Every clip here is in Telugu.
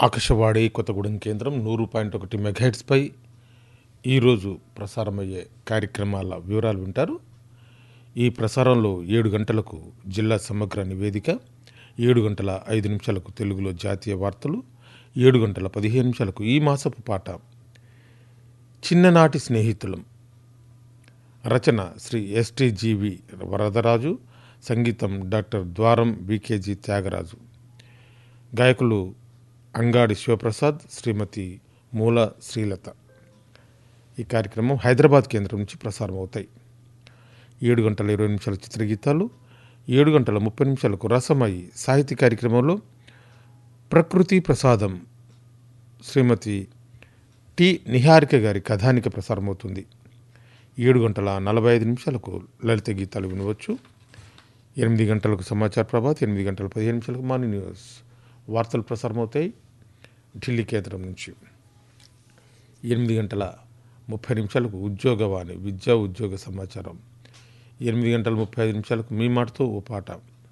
ఆకాశవాణి కొత్తగూడెం కేంద్రం నూరు పాయింట్ ఒకటి మెగాహెట్స్పై ఈరోజు ప్రసారమయ్యే కార్యక్రమాల వివరాలు వింటారు ఈ ప్రసారంలో ఏడు గంటలకు జిల్లా సమగ్ర నివేదిక ఏడు గంటల ఐదు నిమిషాలకు తెలుగులో జాతీయ వార్తలు ఏడు గంటల పదిహేను నిమిషాలకు ఈ మాసపు పాట చిన్ననాటి స్నేహితులం రచన శ్రీ ఎస్టీజీవి వరదరాజు సంగీతం డాక్టర్ ద్వారం వికేజీ త్యాగరాజు గాయకులు అంగాడి శివప్రసాద్ శ్రీమతి మూల శ్రీలత ఈ కార్యక్రమం హైదరాబాద్ కేంద్రం నుంచి ప్రసారం అవుతాయి ఏడు గంటల ఇరవై నిమిషాల చిత్రగీతాలు ఏడు గంటల ముప్పై నిమిషాలకు రసమయి సాహితీ కార్యక్రమంలో ప్రకృతి ప్రసాదం శ్రీమతి టి నిహారిక గారి కథానిక ప్రసారమవుతుంది ఏడు గంటల నలభై ఐదు నిమిషాలకు లలిత గీతాలు వినవచ్చు ఎనిమిది గంటలకు సమాచార ప్రభాత్ ఎనిమిది గంటల పదిహేను నిమిషాలకు మార్నింగ్ న్యూస్ వార్తలు ప్రసారమవుతాయి ఢిల్లీ కేంద్రం నుంచి ఎనిమిది గంటల ముప్పై నిమిషాలకు ఉద్యోగవాణి విద్యా ఉద్యోగ సమాచారం ఎనిమిది గంటల ముప్పై ఐదు నిమిషాలకు మీ మాటతో ఓ పాట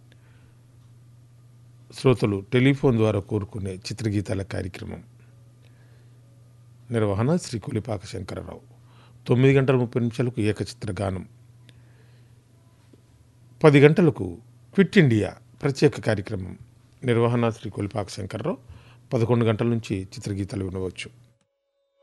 శ్రోతలు టెలిఫోన్ ద్వారా కోరుకునే చిత్రగీతాల కార్యక్రమం నిర్వహణ శ్రీ కొలిపాక శంకరరావు తొమ్మిది గంటల ముప్పై నిమిషాలకు ఏకచిత్ర గానం పది గంటలకు క్విట్ ఇండియా ప్రత్యేక కార్యక్రమం నిర్వహణ శ్రీ కొలిపాక శంకర్రావు పదకొండు గంటల నుంచి చిత్రగీతాలు వినవచ్చు